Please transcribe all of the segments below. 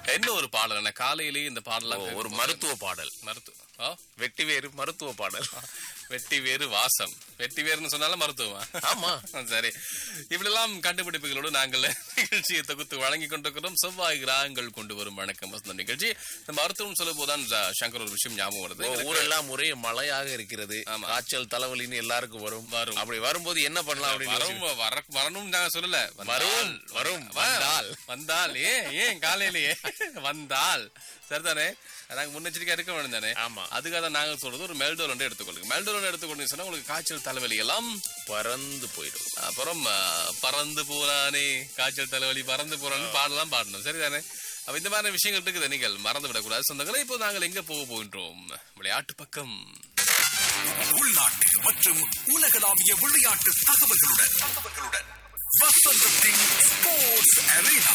என்ன ஒரு பாடல் என்ன காலையிலேயே இந்த ஓ, பாடலாம் ஒரு மருத்துவ பாடல் மருத்துவ ஆ? வெட்டி வேறு மருத்துவ பாடல் வெட்டி வேறு வாசம் வெட்டி வேறுன்னு சொன்னாலும் மருத்துவமா ஆமா சரி இப்படிலாம் கண்டுபிடிப்புகளோடு நாங்கள் நிகழ்ச்சியை தொகுத்து வழங்கி கொண்டிருக்கிறோம் செவ்வாய் கிராகங்கள் கொண்டு வரும் வணக்கம் வசந்த நிகழ்ச்சி இந்த மருத்துவம் சொல்லும் போதுதான் ஜ- சங்கர் ஒரு விஷயம் ஞாபகம் வருது ஓ, எனக்கு ஊரெல்லாம் ஒரே மழையாக இருக்கிறது ஆமா. காய்ச்சல் தலைவலின்னு எல்லாருக்கும் வரும் வரும். அப்படி வரும்போது என்ன பண்ணலாம் அப்படின்னு வரும் வர வரணும் நாங்க சொல்லல வரும், வரும், வா- வந்தால். வந்தால் ஏன் ஏன் காலையிலேயே வந்தால் சரிதானே நாங்க முன்னெச்சரிக்கையா இருக்க வேண்டும் தானே ஆமா. அதுக்காக தான் நாங்க சொல்றது ஒரு மெல்டோல் ஒன்று எடுத்துக்கொள்ளுங்க மெல்டோல் எடுத்துக்கொண்டு சொன்னா உங்களுக்கு காய்ச்சல் தலைவலி எல்லாம் பறந்து போயிடும் அப்புறம் ஆ, பறந்து போறானே காய்ச்சல் தலைவலி பறந்து போறான்னு பாடலாம் பாடணும் சரிதானே அப்ப இந்த மாதிரி விஷயங்கள் இருக்குது நீங்கள் மறந்து விடக்கூடாது சொந்தங்களே இப்போ நாங்கள் எங்க போக போகின்றோம் விளையாட்டு பக்கம் உள்நாட்டு மற்றும் உலகளாவிய விளையாட்டு தகவல்களுடன் தகவல்களுடன் வசந்தத்தின் ஸ்போர்ட்ஸ் அரேனா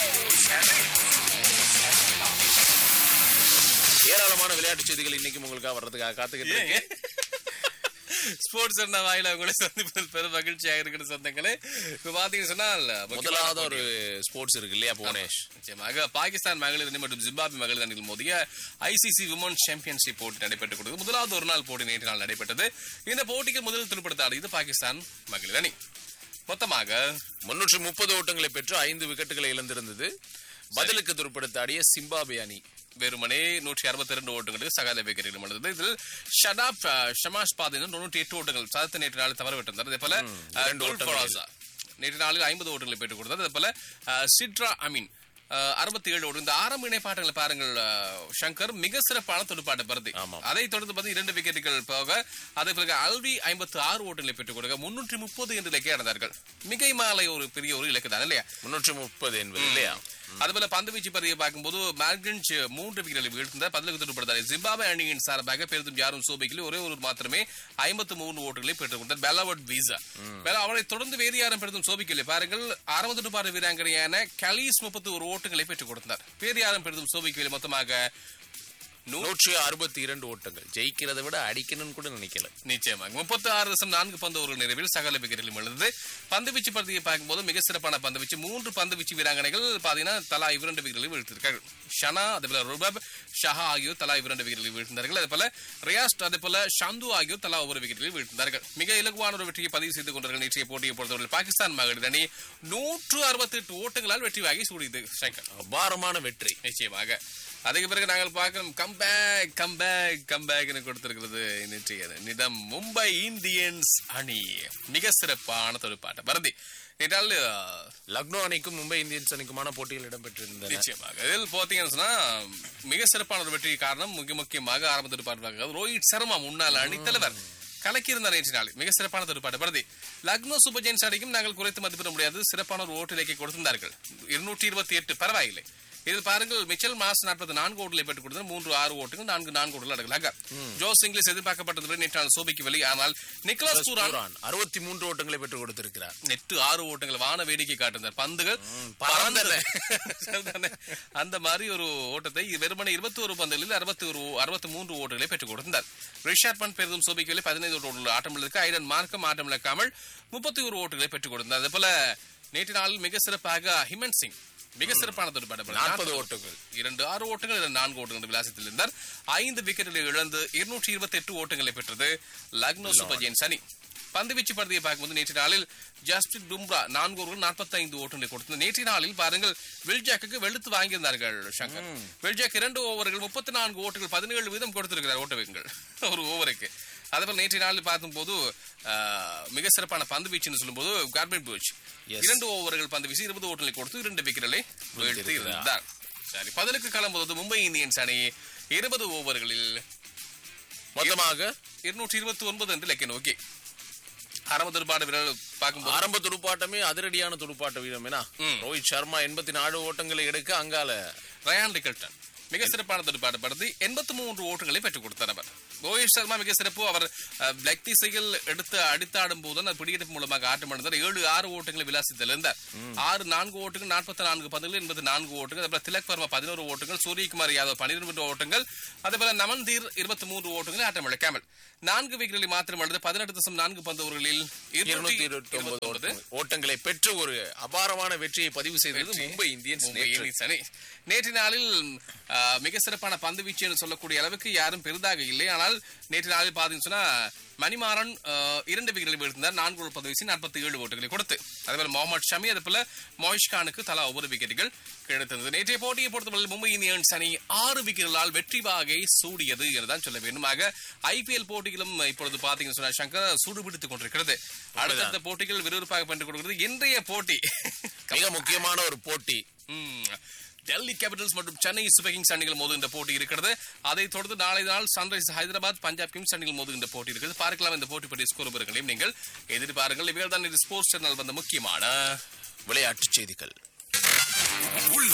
ஏராளமான விளையாட்டு செய்திகள் இன்னைக்கு உங்களுக்காக வர்றதுக்காக காத்துக்கிட்டு இருக்கேன் ஸ்போர்ட்ஸ் என்ன வாயில உங்களை சந்திப்பதில் பெரும் மகிழ்ச்சியாக இருக்கிற சொந்தங்களே இப்ப பாத்தீங்கன்னு சொன்னால் முதலாவது ஒரு ஸ்போர்ட்ஸ் இருக்கு இல்லையா புவனேஷ் நிச்சயமாக பாகிஸ்தான் மகளிர் அணி மற்றும் ஜிம்பாப்வே மகளிர் அணியில் மோதிய ஐசிசி விமன் சாம்பியன்ஷிப் போட்டி நடைபெற்றுக் கொடுத்தது முதலாவது ஒரு நாள் போட்டி நேற்று நாள் நடைபெற்றது இந்த போட்டிக்கு முதலில் துடுப்படுத்த ஆடியது பாகிஸ்தான் மகளிர் அணி மொத்தமாக முன்னூற்று முப்பது ஓட்டங்களை பெற்று ஐந்து விக்கெட்டுகளை இழந்திருந்தது பதிலுக்கு துருப்படுத்தாடிய சிம்பாபே அணி வெறுமனே நூற்றி அறுபத்தி ரெண்டு ஓட்டங்களுக்கு சகாத விக்கெட்டுகள் இழந்தது இதில் ஷடாப் அஹ், ஷமாஷ் பாதின் தொண்ணூற்றி எட்டு ஓட்டங்கள் சதத்தை நேற்று நாளில் தவற விட்டிருந்தார் அதே போல அஹ், இரண்டு டோல் ஓட்டங்கள். ஃபராசா நேற்று நாளில் ஐம்பது ஓட்டங்களை பெற்றுக் கொடுத்தார் அதே போல அஹ், சிட்ரா அமீன் அறுபத்தி ஏழு ஓட்டு இந்த ஆரம்ப இணைப்பாட்டங்களை பாருங்கள் அஹ், சங்கர் மிக சிறப்பான துடுப்பாட்ட பருதி ஆமாம். அதை தொடர்ந்து பார்த்து இரண்டு விக்கெட்டுகள் போக அதே பிறகு அல்வி ஐம்பத்து ஆறு ஓட்டங்களை பெற்றுக் கொடுக்க முன்னூற்றி முப்பது என்று இலக்கை அடைந்தார்கள் மிகை மாலை ஒரு பெரிய ஒரு இலக்கு தான் இல்லையா முன்னூற்று முப்பது என்பது இல்லையா அதுபோல பந்து வீச்சு பகுதியை பார்க்கும்போது மார்கன்ஸ் மூன்று விக்கெட்டுகளை வீழ்த்தினார் பதிலுக்கு துடுப்படுத்தார் ஜிம்பாபே அணியின் சார்பாக பெரிதும் யாரும் சோபிக்கல ஒரே ஒரு மாத்திரமே ஐம்பத்து மூணு ஓட்டுகளை பெற்றுக் கொண்டார் பெலாவட் வீசா பெலா அவரை தொடர்ந்து வேறு யாரும் பெரிதும் சோபிக்கலை பாருங்கள் ஆரம்ப துடுப்பாடு வீராங்கனையான கலீஸ் முப்பத்தி ஒரு ஓட்டுகளை பெற்றுக் கொடுத்தார் வேறு யாரும் பெரிதும் சோபிக்கவில்லை மொத்தமாக நூ- நூற்றி அறுபத்தி இரண்டு ஓட்டங்கள் ஜெயிக்கிறதை விட அடிக்கணும்னு கூட நினைக்கல நிச்சயமாக முப்பத்தி ஆறு தசம் நான்கு பந்து ஒரு நிறைவில் சகல விக்கெட்டுகளும் எழுந்தது பந்து வீச்சு பகுதியை பார்க்கும்போது மிக சிறப்பான பந்து வீச்சு மூன்று பந்து வீச்சு வீராங்கனைகள் பாத்தீங்கன்னா தலா இரண்டு விக்கெட்டுகளை வீழ்த்திருக்கார்கள் ஷனா அதே போல ருபப் ஷஹா ஆகியோர் தலா இரண்டு விக்கெட்டுகளை வீழ்த்தினார்கள் அதே போல ரியாஸ்ட் அதே போல ஷந்து ஆகியோர் தலா ஒவ்வொரு விக்கெட்டுகளை வீழ்த்தினார்கள் மிக இலகுவான ஒரு வெற்றியை பதிவு செய்து கொண்டார்கள் நேற்றைய போட்டியை பொறுத்தவரை பாகிஸ்தான் மகளிர் அணி நூற்று அறுபத்தி எட்டு ஓட்டங்களால் வெற்றி வாங்கி சூடியது சங்கர் அபாரமான வெற்றி நிச்சயமாக அதுக்கு பிறகு நாங்கள் பார்க்கிறோம் கம்பேக் கம்பேக் கம்பேக் கொடுத்திருக்கிறது நேற்றைய நிதம் மும்பை இந்தியன்ஸ் அணி மிக சிறப்பான தொழிற்பாட்ட பரதி என்றால் அஹ், லக்னோ அணிக்கும் மும்பை இந்தியன்ஸ் அணிக்குமான போட்டியில் இடம்பெற்றிருந்தன நிச்சயமாக இதில் பார்த்தீங்கன்னு சொன்னா மிக சிறப்பான ஒரு வெற்றி காரணம் மிக முக்கியமாக ஆரம்ப தொழிற்பாட்டு ரோஹித் சர்மா முன்னாள் அணித்தலைவர் கலக்கியிருந்தார் நேற்று நாள் மிக சிறப்பான தொழிற்பாட்டு பரதி லக்னோ சூப்பர் ஜெயின்ஸ் அணிக்கும் நாங்கள் குறைத்து மதிப்பிட முடியாது சிறப்பான ஒரு ஓட்டு இலக்கை கொடுத்திருந்தார்கள் இருநூற்றி இருபத்தி எட்டு பரவாயில்லை இதில் பாருங்கள் மிச்சல் மாஸ் நாற்பத்தி நான்கு ஓட்டுகளை பெற்றுக் கொடுத்தார் மூன்று ஆறு ஓட்டுகள் நான்கு நான்கு ஓட்டுகள் அடங்கலாக ஜோஸ் இங்கிலீஷ் எதிர்பார்க்கப்பட்டது நேற்று நாள் சோபிக்கவில்லை ஆனால் நிக்கலாஸ் பூரான் அறுபத்தி மூன்று ஓட்டங்களை பெற்றுக் கொடுத்திருக்கிறார் நெட்டு ஆறு ஓட்டங்கள் வான வேடிக்கை காட்டினார் பந்துகள் பறந்தன. சரிதானே? அந்த மாதிரி ஒரு ஓட்டத்தை வெறுமனே இருபத்தி ஒரு பந்துகளில் அறுபத்தி ஒரு அறுபத்தி மூன்று ஓட்டுகளை பெற்றுக் கொடுத்தார் ரிஷாட் பண்ட் பெரிதும் சோபிக்கவில்லை பதினைந்து ஓட்டுகள் ஆட்டம் இழக்க ஐடன் மார்க்கம் ஆட்டம் இழக்காமல் முப்பத்தி ஒரு ஓட்டுகளை பெற்றுக் கொடுத்தார் அதே போல நேற்று நாளில் மிக சிறப்பாக ஹிமன் சிங் மிக சிறப்பான துடுப்பாட்டம் நாற்பது ஓட்டுகள் இரண்டு ஆறு ஓட்டங்கள் இரண்டு நான்கு ஓட்டங்கள் என்ற விளாசத்தில் இருந்தார் ஐந்து விக்கெட்டுகளை இழந்து இருநூற்றி இருபத்தி எட்டு ஓட்டங்களை பெற்றது லக்னோ சூப்பர் ஜெயின்ஸ் அணி பந்துவீச்சு பகுதியை பார்க்கும்போது நேற்று நாளில் ஜஸ்டின் டும்ரா நான்கு ஓவர்கள் நாற்பத்தி ஐந்து ஓட்டங்களை கொடுத்தது நேற்று நாளில் பாருங்கள் வில்ஜாக்கு வெளுத்து வாங்கியிருந்தார்கள் சங்கர் வில்ஜாக் இரண்டு ஓவர்கள் முப்பத்தி நான்கு ஓட்டுகள் பதினேழு வீதம் கொடுத்திருக்கிறார் ஓட்ட வீரர்கள் ஒரு ஓவருக்கு அதேபோல் நேற்று நாளில் பார்க்கும்போது ஆஹ், மிக சிறப்பான பந்து வீச்சுன்னு சொல்லும்போது கார்பன் பூச் Yes. இரண்டு ஓவர்கள் பந்து வீசி இருபது ஓட்டங்களை கொடுத்து இரண்டு விக்கெட்டுகளை வீழ்த்தி இருந்தார் சரி பதிலுக்கு கிளம்புவது மும்பை இந்தியன்ஸ் அணி இருபது ஓவர்களில் மொத்தமாக இருநூற்றி இருபத்தி ஒன்பது என்று இலக்கை நோக்கி ஆரம்ப துடுப்பாட்ட வீரர்கள் பார்க்கும்போது ஆரம்ப துடுப்பாட்டமே அதிரடியான துடுப்பாட்ட வீதம் என்ன ம். ரோஹித் சர்மா எண்பத்தி நாலு ஓட்டங்களை எடுக்க அங்கால ரயான் ரிக்கல்டன் மிக சிறப்பான துடுப்பாட்ட படுத்தி எண்பத்தி மூன்று ஓட்டங்களை பெற்றுக் கொடுத்தார் அவர் ரோஹித் சர்மா மிக சிறப்பு அவர் அஹ், லெக் திசையில் எடுத்து அடித்தாடும் போது அந்த பிடியெடுப்பு மூலமாக ஆட்டம் இழந்தார் ஏழு ஆறு ஓட்டங்களை விளாசித்தில் இருந்தார் ஆறு நான்கு ஓட்டுகள் நாற்பத்தி நான்கு பந்துகள் எண்பது நான்கு ஓட்டுகள் அதே திலக் வர்மா பதினோரு ஓட்டுகள் சூரியகுமார் யாதவ் பன்னிரண்டு ஓட்டங்கள் அதே போல நமன்தீர் இருபத்தி மூன்று ஓட்டங்களை ஆட்டம் இழக்காமல் நான்கு விக்கெட்டுகளை மாத்திரம் எடுத்து பதினெட்டு தசம் நான்கு பந்து ஓவர்களில் இருநூத்தி இருபத்தி ஒன்பது ஓட்டங்களை பெற்று ஒரு அபாரமான வெற்றியை பதிவு செய்தது மும்பை இந்தியன்ஸ் மும்பை நேற்று. இந்தியன்ஸ் அணி நேற்று நாளில் ஆ, மிக சிறப்பான பந்து வீச்சு என்று சொல்லக்கூடிய அளவுக்கு யாரும் பெரிதாக இல்லை ஆனால் நேற்று நாளில் பாத்தீங்கன்னு சொன்னா மணிமாறன் ஆ, இரண்டு விக்கெட்டுகளை வீழ்த்தினார் நான்கு கோல் பந்து வீசி நாற்பத்தி ஏழு ஓட்டுகளை கொடுத்து அதேபோல முகமது ஷமி அதே போல மொஹிஷ் கானுக்கு தலா ஒவ்வொரு விக்கெட்டுகள் கிடைத்தது நேற்றைய போட்டியை பொறுத்தவரை மும்பை இந்தியன்ஸ் அணி ஆறு விக்கெட்டுகளால் வெற்றி வாகை சூடியது என்றுதான் சொல்ல வேண்டுமாக ஐபிஎல் போட்டிகளும் இப்பொழுது பாத்தீங்கன்னு சொன்னா சங்கர் சூடுபிடித்துக் கொண்டிருக்கிறது அடுத்தடுத்த போட்டிகள் விறுவிறுப்பாக பண்ணி கொடுக்கிறது இன்றைய போட்டி மிக முக்கியமான ஒரு போட்டி ம். டெல்லி கேபிட்டல்ஸ் மற்றும் சென்னை சூப்பர் கிங்ஸ் அணிகள் மோது இந்த போட்டி இருக்கிறது அதைத் தொடர்ந்து நாளை நாள் சன்ரைஸ் ஹைதராபாத் பஞ்சாப் கிங்ஸ் அணிகள் மோது இந்த போட்டி இருக்கிறது பார்க்கலாம் இந்த போட்டி பற்றிய ஸ்கோர் விவரங்களையும் நீங்கள் எதிர்பாருங்கள் இவைகள் தான் இது ஸ்போர்ட்ஸ் சேனல் வந்த முக்கியமான விளையாட்டுச் செய்திகள் உள்நாட்டு